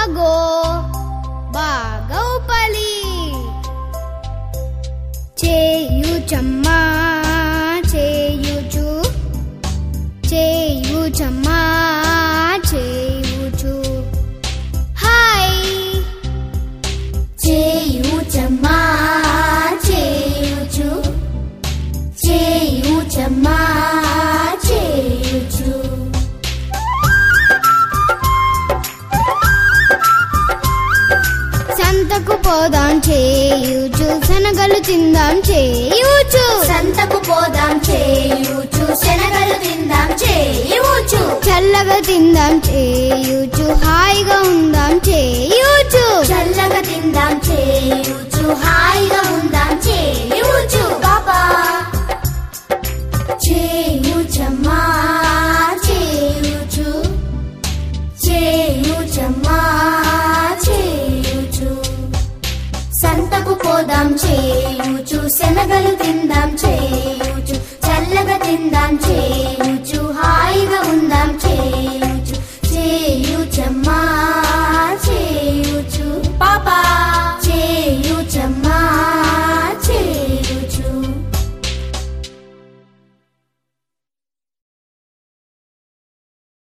అగో బాగా ఊపాలి చేయుచమ్మా చేయుచు చేయుచమ్మా చేయుచు హాయ్ చేయుచమ్మా చేయుచు చేయుచమ్మా చేయుచు సంతకు పోదాం చేయుచు శనగలు తిందాం చేయుచు సంతకు పోదాం చేయుచు శనగలు తిందాం చేయుచు చల్లగా తిందాం చేయుచు హాయిగా ఉందాం చేయుచు చల్లగా తిందాం చేయుచు హాయిగా ఉందాం చేయుచు బాబా చేయుచమ్మా చేయుచు చేయుచమ్మా చేయుచు సంతకు పోదాం చేయుచు శనగలు తిందాం చేయుచు చల్లగా తిందాం చేయుచు హాయిగా